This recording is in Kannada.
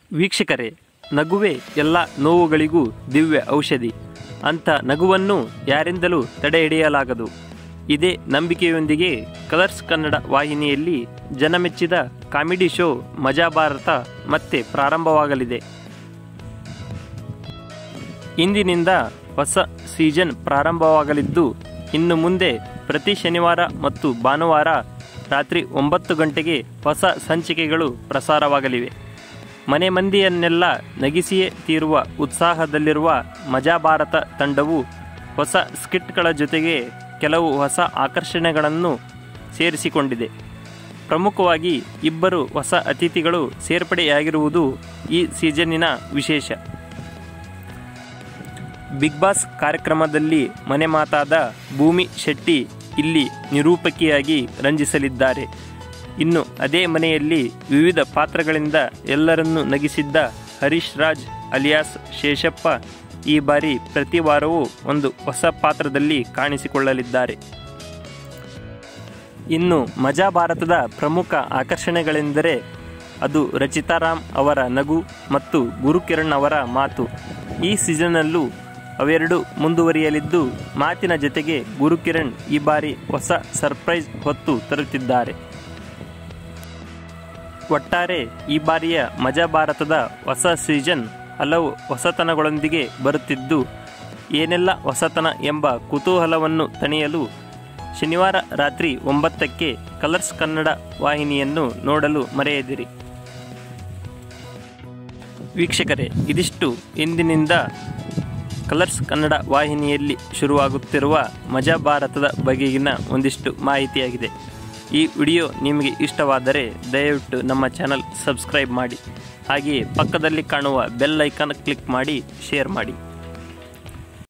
ವೀಕ್ಷಕರೇ ನಗುವೇ ಎಲ್ಲ ನೋವುಗಳಿಗೂ ದಿವ್ಯ ಔಷಧಿ ಅಂಥ ನಗುವನ್ನು ಯಾರಿಂದಲೂ ತಡೆಹಿಡಿಯಲಾಗದು ಇದೇ ನಂಬಿಕೆಯೊಂದಿಗೆ ಕಲರ್ಸ್ ಕನ್ನಡ ವಾಹಿನಿಯಲ್ಲಿ ಜನಮೆಚ್ಚಿದ ಕಾಮಿಡಿ ಶೋ ಮಜಾ ಭಾರತ ಮತ್ತೆ ಪ್ರಾರಂಭವಾಗಲಿದೆ ಇಂದಿನಿಂದ ಹೊಸ ಸೀಸನ್ ಪ್ರಾರಂಭವಾಗಲಿದ್ದು ಇನ್ನು ಮುಂದೆ ಪ್ರತಿ ಶನಿವಾರ ಮತ್ತು ಭಾನುವಾರ ರಾತ್ರಿ ಒಂಬತ್ತು ಗಂಟೆಗೆ ಹೊಸ ಸಂಚಿಕೆಗಳು ಪ್ರಸಾರವಾಗಲಿವೆ ಮನೆ ಮಂದಿಯನ್ನೆಲ್ಲ ನಗಿಸಿಯೇ ತೀರುವ ಉತ್ಸಾಹದಲ್ಲಿರುವ ಮಜಾ ಭಾರತ ತಂಡವು ಹೊಸ ಸ್ಕಿಟ್ಗಳ ಜೊತೆಗೆ ಕೆಲವು ಹೊಸ ಆಕರ್ಷಣೆಗಳನ್ನು ಸೇರಿಸಿಕೊಂಡಿದೆ ಪ್ರಮುಖವಾಗಿ ಇಬ್ಬರು ಹೊಸ ಅತಿಥಿಗಳು ಸೇರ್ಪಡೆಯಾಗಿರುವುದು ಈ ಸೀಸನ್ನಿನ ವಿಶೇಷ ಬಿಗ್ ಬಾಸ್ ಕಾರ್ಯಕ್ರಮದಲ್ಲಿ ಮನೆ ಮಾತಾದ ಭೂಮಿ ಶೆಟ್ಟಿ ಇಲ್ಲಿ ನಿರೂಪಕಿಯಾಗಿ ರಂಜಿಸಲಿದ್ದಾರೆ ಇನ್ನು ಅದೇ ಮನೆಯಲ್ಲಿ ವಿವಿಧ ಪಾತ್ರಗಳಿಂದ ಎಲ್ಲರನ್ನೂ ನಗಿಸಿದ್ದ ಹರೀಶ್ ರಾಜ್ ಅಲಿಯಾಸ್ ಶೇಷಪ್ಪ ಈ ಬಾರಿ ಪ್ರತಿ ವಾರವೂ ಒಂದು ಹೊಸ ಪಾತ್ರದಲ್ಲಿ ಕಾಣಿಸಿಕೊಳ್ಳಲಿದ್ದಾರೆ ಇನ್ನು ಮಜಾ ಭಾರತದ ಪ್ರಮುಖ ಆಕರ್ಷಣೆಗಳೆಂದರೆ ಅದು ರಚಿತಾರಾಮ್ ಅವರ ನಗು ಮತ್ತು ಗುರುಕಿರಣ್ ಅವರ ಮಾತು ಈ ಸೀಸನ್ನಲ್ಲೂ ಅವೆರಡು ಮುಂದುವರಿಯಲಿದ್ದು ಮಾತಿನ ಜೊತೆಗೆ ಗುರುಕಿರಣ್ ಈ ಬಾರಿ ಹೊಸ ಸರ್ಪ್ರೈಸ್ ಹೊತ್ತು ತರುತ್ತಿದ್ದಾರೆ ಒಟ್ಟಾರೆ ಈ ಬಾರಿಯ ಮಜಾ ಭಾರತದ ಹೊಸ ಸೀಸನ್ ಹಲವು ಹೊಸತನಗಳೊಂದಿಗೆ ಬರುತ್ತಿದ್ದು ಏನೆಲ್ಲ ಹೊಸತನ ಎಂಬ ಕುತೂಹಲವನ್ನು ತಣಿಯಲು ಶನಿವಾರ ರಾತ್ರಿ ಒಂಬತ್ತಕ್ಕೆ ಕಲರ್ಸ್ ಕನ್ನಡ ವಾಹಿನಿಯನ್ನು ನೋಡಲು ಮರೆಯದಿರಿ ವೀಕ್ಷಕರೇ ಇದಿಷ್ಟು ಇಂದಿನಿಂದ ಕಲರ್ಸ್ ಕನ್ನಡ ವಾಹಿನಿಯಲ್ಲಿ ಶುರುವಾಗುತ್ತಿರುವ ಮಜಾ ಭಾರತದ ಬಗೆಗಿನ ಒಂದಿಷ್ಟು ಮಾಹಿತಿಯಾಗಿದೆ ಈ ವಿಡಿಯೋ ನಿಮಗೆ ಇಷ್ಟವಾದರೆ ದಯವಿಟ್ಟು ನಮ್ಮ ಚಾನಲ್ ಸಬ್ಸ್ಕ್ರೈಬ್ ಮಾಡಿ ಹಾಗೆಯೇ ಪಕ್ಕದಲ್ಲಿ ಕಾಣುವ ಬೆಲ್ ಐಕಾನ್ ಕ್ಲಿಕ್ ಮಾಡಿ ಶೇರ್ ಮಾಡಿ